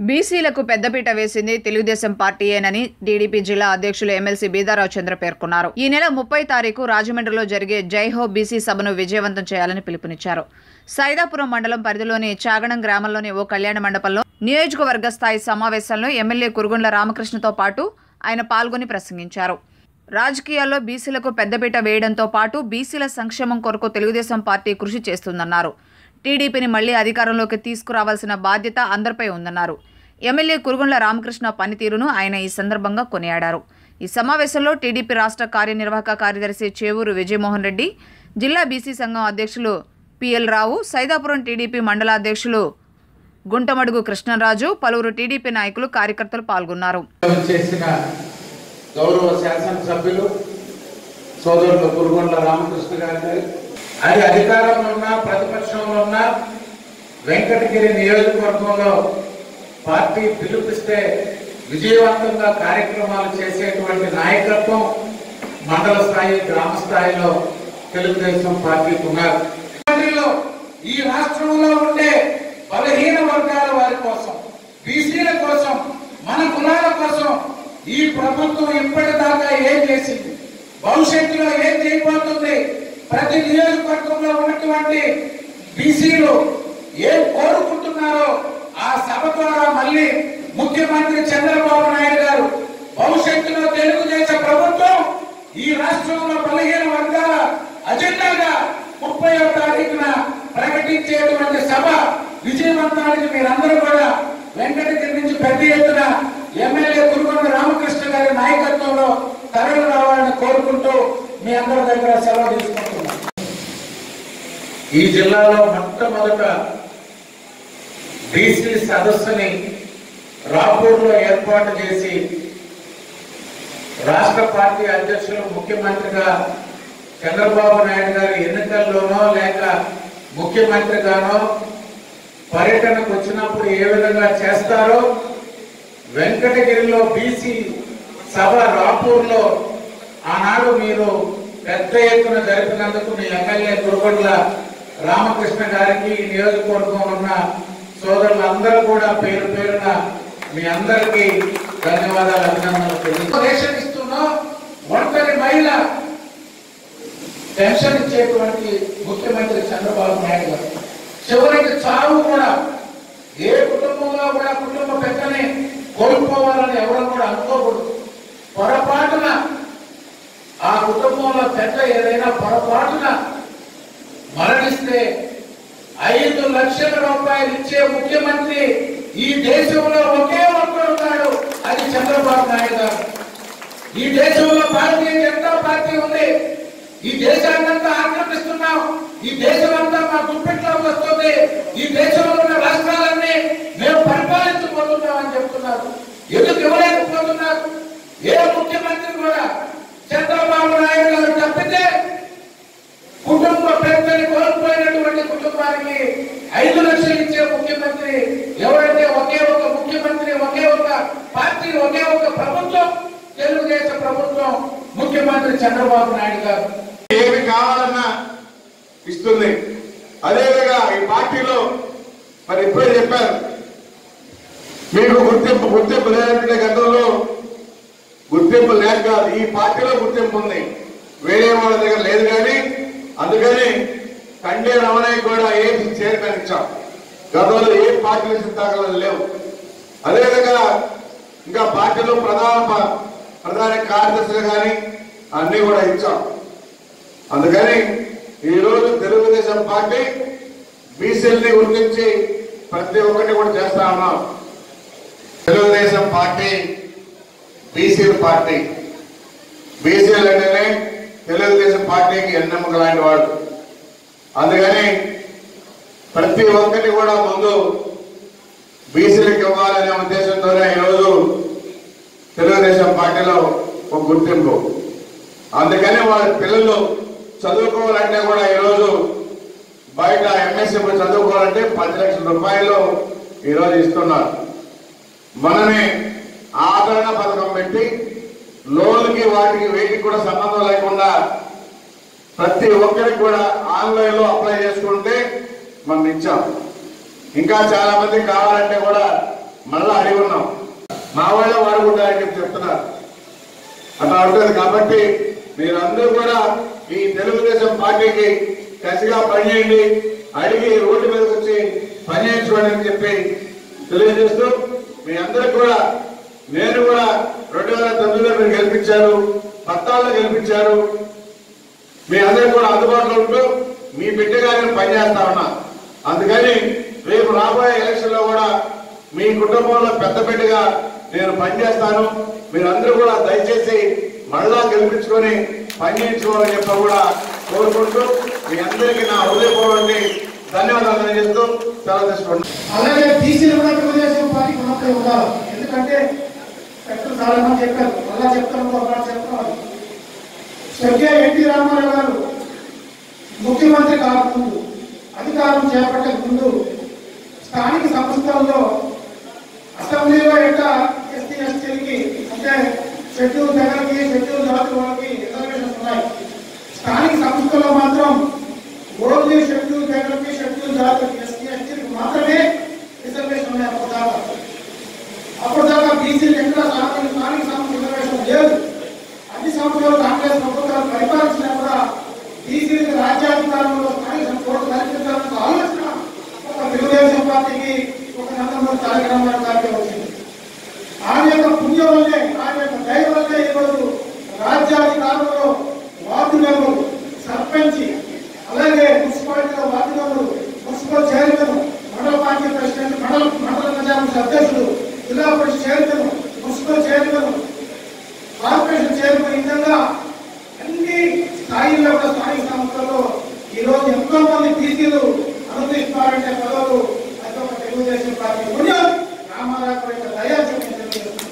బీసీలకు పెద్దపీట వేసింది తెలుగుదేశం పార్టీయేనని టీడీపీ జిల్లా అధ్యక్షులు ఎమ్మెల్సీ బీదారావు చంద్ర పేర్కొన్నారు ఈ నెల ముప్పై తారీఖు రాజమండ్రిలో జరిగే జైహో బీసీ సభను విజయవంతం చేయాలని పిలుపునిచ్చారు సైదాపురం మండలం పరిధిలోని చాగణం గ్రామంలోని ఓ కళ్యాణ మండపంలో నియోజకవర్గ స్థాయి సమావేశంలో ఎమ్మెల్యే కురుగుండ్ల రామకృష్ణతో పాటు ఆయన పాల్గొని ప్రసంగించారు రాజకీయాల్లో బీసీలకు పెద్దపీట వేయడంతో పాటు బీసీల సంక్షేమం కొరకు తెలుగుదేశం పార్టీ కృషి చేస్తుందన్నారు టీడీపీని మళ్లీ అధికారంలోకి తీసుకురావాల్సిన బాధ్యత అందరిపై ఉందన్నారు ఎమ్మెల్యే కురుగుండ్ల రామకృష్ణ పనితీరును ఆయన ఈ సందర్భంగా కొనియాడారు ఈ సమావేశంలో టీడీపీ రాష్ట్ర కార్యనిర్వాహక కార్యదర్శి చేవూరు విజయమోహన్ రెడ్డి జిల్లా బీసీ సంఘం అధ్యక్షులు పిఎల్ రావు సైదాపురం టీడీపీ మండల అధ్యక్షులు గుంటమడుగు కృష్ణరాజు పలువురు టీడీపీ నాయకులు కార్యకర్తలు పాల్గొన్నారు చేసిన గౌరవ శాసనసభ్యులు సోదరులు కురుగొండ్ల రామకృష్ణ గారి అది అధికారంలో ఉన్న ప్రతిపక్షంలో ఉన్న వెంకటగిరి నియోజకవర్గంలో పార్టీ పిలుపిస్తే విజయవంతంగా కార్యక్రమాలు చేసేటువంటి నాయకత్వం మండల స్థాయి గ్రామ స్థాయిలో తెలుగుదేశం పార్టీకి ఉన్నారు పార్టీలో ఈ రాష్ట్రంలో ఉండే బలహీన వర్గాల వారి కోసం బీసీల కోసం మన కులాల కోసం ఈ ప్రభుత్వం ఇప్పటిదాకా ఏం చేసింది భవిష్యత్తులో ఏం చేయబోతుంది ప్రతి నియోజకవర్గంలో ఉన్నటువంటి బీసీలు ఏం కోరుకుంటున్నారో ఆ సభ ద్వారా మళ్ళీ ముఖ్యమంత్రి చంద్రబాబు నాయుడు గారు భవిష్యత్తులో తెలుగుదేశం ప్రభుత్వం ఈ రాష్ట్రంలో బలహీన వర్గాల అజెండాగా ముప్పై తారీఖున ప్రకటించేటువంటి సభ విజయవంతానికి మీరందరూ కూడా వెంకటగిరి నుంచి పెద్ద ఎత్తున ఎమ్మెల్యే కురుగొండ రామకృష్ణ గారి నాయకత్వంలో తరలి రావాలని కోరుకుంటూ మీ అందరి దగ్గర సెలవు తీసుకుంటున్నాం ఈ జిల్లాలో మొట్టమొదట బీసీ సదస్సుని రాపూర్లో ఏర్పాటు చేసి రాష్ట్ర పార్టీ అధ్యక్షులు ముఖ్యమంత్రిగా చంద్రబాబు నాయుడు గారి ఎన్నికల్లోనో లేక ముఖ్యమంత్రిగానో పర్యటనకు వచ్చినప్పుడు ఏ విధంగా చేస్తారో వెంకటగిరిలో బీసీ సభ రాపూర్లో ఆనాడు మీరు పెద్ద ఎత్తున జరిపినందుకు మీ ఎమ్మెల్యే గురుగొండ్ల రామకృష్ణ గారికి ఈ నియోజకవర్గం ఉన్న సోదరులందరూ కూడా పేరు పేరున మీ అందరికీ ధన్యవాదాలు అభినందనలు తెలియజేస్తున్నాను. రేషన్ ఇస్తున్నా ఒంటరి మహిళ పెన్షన్ ఇచ్చేటువంటి ముఖ్యమంత్రి చంద్రబాబు నాయుడు గారు చివరికి చావు కూడా ఏ కుటుంబంలో కూడా కుటుంబ పెద్దని కోల్పోవాలని ఎవరు కూడా అనుకోకూడదు పొరపాటున ఆ కుటుంబంలో పెద్ద ఏదైనా పొరపాటున మరణిస్తే ఐదు లక్షల రూపాయలు ఇచ్చే ముఖ్యమంత్రి ఈ దేశంలో ఒకే ఒక్కడు ఉన్నాడు అది చంద్రబాబు నాయుడు గారు ఈ దేశంలో భారతీయ జనతా పార్టీ ఉంది ఈ దేశాన్నంతా ఆక్రమిస్తున్నాం ఈ దేశం అంతా మా గుప్పెట్లోకి వస్తుంది ఈ దేశంలో ఉన్న రాష్ట్రాలన్నీ మేము పరిపాలించబోతున్నామని చెప్తున్నారు ఎందుకు ఇవ్వలేకపోతున్నారు ఏ ముఖ్యమంత్రి కూడా చంద్రబాబు నాయుడు గారు తప్పితే కుటుంబ పెద్దని కోల్పోయినటువంటి కుటుంబానికి ఐదు లక్షలు ఇచ్చే ముఖ్యమంత్రి ఎవరంటే ఒకే ఒక ముఖ్యమంత్రి ఒకే ఒక పార్టీ ఒకే ఒక ప్రభుత్వం తెలుగుదేశం ప్రభుత్వం ముఖ్యమంత్రి చంద్రబాబు నాయుడు గారు ఏమి కావాలన్నా ఇస్తుంది అదేవిధంగా ఈ పార్టీలో మరి ఇప్పుడే చెప్పారు మీకు గుర్తింపు గుర్తింపు లేదంటే గతంలో గుర్తింపు లేక కాదు ఈ పార్టీలో గుర్తింపు ఉంది వేరే వాళ్ళ దగ్గర లేదు కానీ అందుకని కండే రమణయ్య కూడా ఏం చైర్మన్ ఇచ్చాం గతంలో ఏ పార్టీ సిద్ధాంతాలు లేవు అదేవిధంగా ఇంకా పార్టీలో ప్రధాన ప- ప్రధాన కార్యదర్శులు కానీ అన్ని కూడా ఇచ్చాం అందుకని ఈరోజు తెలుగుదేశం పార్టీ బీసీలని గుర్తించి ప్రతి ఒక్కటి కూడా చేస్తా ఉన్నాం తెలుగుదేశం పార్టీ బీసీల పార్టీ బీసీలు అంటేనే తెలుగుదేశం పార్టీకి ఎన్నెమ్మక లాంటి వాడు అందుకని ప్రతి ఒక్కటి కూడా ముందు బీసీలకు ఇవ్వాలనే ఉద్దేశంతోనే ఈరోజు తెలుగుదేశం పార్టీలో ఒక గుర్తింపు అందుకని వాళ్ళ పిల్లలు చదువుకోవాలంటే కూడా ఈరోజు బయట ఎంఎస్సీ చదువుకోవాలంటే పది లక్షల రూపాయలు ఈరోజు ఇస్తున్నారు మనమే ఆదరణ పథకం పెట్టి లోన్కి వాటికి వేటికి కూడా సంబంధం లేకుండా ప్రతి ఒక్కరికి కూడా ఆన్లైన్ లో అప్లై చేసుకుంటే మనం ఇచ్చాం ఇంకా చాలా మంది కావాలంటే కూడా మళ్ళా అడిగి ఉన్నాం మా వాళ్ళే వాడుకుంటారని చెప్పి చెప్తున్నారు అట్లా ఉంటుంది కాబట్టి మీరందరూ కూడా ఈ తెలుగుదేశం పార్టీకి కసిగా పనిచేయండి అడిగి రోడ్డు మీదకి వచ్చి పనిచేయించుకోండి అని చెప్పి తెలియజేస్తూ మీ అందరికి కూడా నేను కూడా రెండు వేల తొమ్మిదిలో మీరు గెలిపించారు పత్తాల్లో గెలిపించారు మీ అందరికి కూడా అందుబాటులో ఉంటూ మీ బిడ్డగా నేను పనిచేస్తా ఉన్నా అందుకని రేపు రాబోయే ఎలక్షన్ లో కూడా మీ కుటుంబంలో పెద్ద బిడ్డగా నేను పనిచేస్తాను మీరందరూ కూడా దయచేసి మళ్ళా గెలిపించుకొని పనిచేయించుకోవాలని చెప్పి కూడా కోరుకుంటూ మీ అందరికీ నా హృదయపూర్వక ధన్యవాదాలు తెలియజేస్తూ సెలవు తీసుకుంటాను అలాగే బీసీలు కూడా తెలుగుదేశం పార్టీకి ఉన్నప్పుడే ఉండాలి ఎందుకంటే పెద్దలు చాలా మంది చెప్పారు మళ్ళా చెప్తాను ఒకటి చెప్తున్నారు స్వర్గీయ ఎన్టీ రామారావు గారు ముఖ్యమంత్రి కాకముందు అధికారం చేపట్టక ముందు స్థానిక సంస్థల్లో అసెంబ్లీలో ఎట్లా ఎస్టీ ఎస్టీలకి అంటే షెడ్యూల్ తెగలకి షెడ్యూల్ జాతి వాళ్ళకి రిజర్వేషన్స్ ఉన్నాయి స్థానిక సంస్థల్లో మాత్రం ఓన్లీ షెడ్యూల్ తెగలకి షెడ్యూల్ జాతులకి ఎస్టీ ఎస్టీలకి మాత్రమే రిజర్వేషన్ ఉన్నాయి అప్పుడు దాకా అప్పుడు దాకా బీసీలు ఎక్కడ స్థానిక స్థానిక సంస్థ రిజర్వేషన్ లేదు అన్ని సంవత్సరాలు కాంగ్రెస్ ప్రభుత్వాలు పరిపాలించినా కూడా బీసీలకు రాజ్యాధికారంలో స్థానిక సంస్థలు కల్పించాలన్న ఆలోచన ఒక తెలుగుదేశం పార్టీకి ఒక నందమూరి తారక రామారావు గారికి వచ్చింది ఆయన యొక్క పుణ్యం వల్లే ఆయన యొక్క దయ వల్లే ఈరోజు రాజ్యాధికారంలో వార్డు మెంబరు సర్పంచ్ అలాగే మున్సిపాలిటీలో వార్డు మెంబరు మున్సిపల్ చైర్మన్ మండల పార్టీ ప్రెసిడెంట్ మండల మండల ప్రజాపతి అధ్యక్షుడు జిల్లా పరిషత్ chairman municipal chairman corporation chairman ఈ విధంగా అన్ని స్థాయిల్లో కూడా స్థానిక సంస్థల్లో ఈ రోజు ఎంతో మంది బీసీలు అనుభవిస్తున్నారంటే పదవులు అది ఒక తెలుగుదేశం పార్టీ పుణ్యం రామారావు యొక్క దయా చెప్పి తెలియజేస్తున్నాను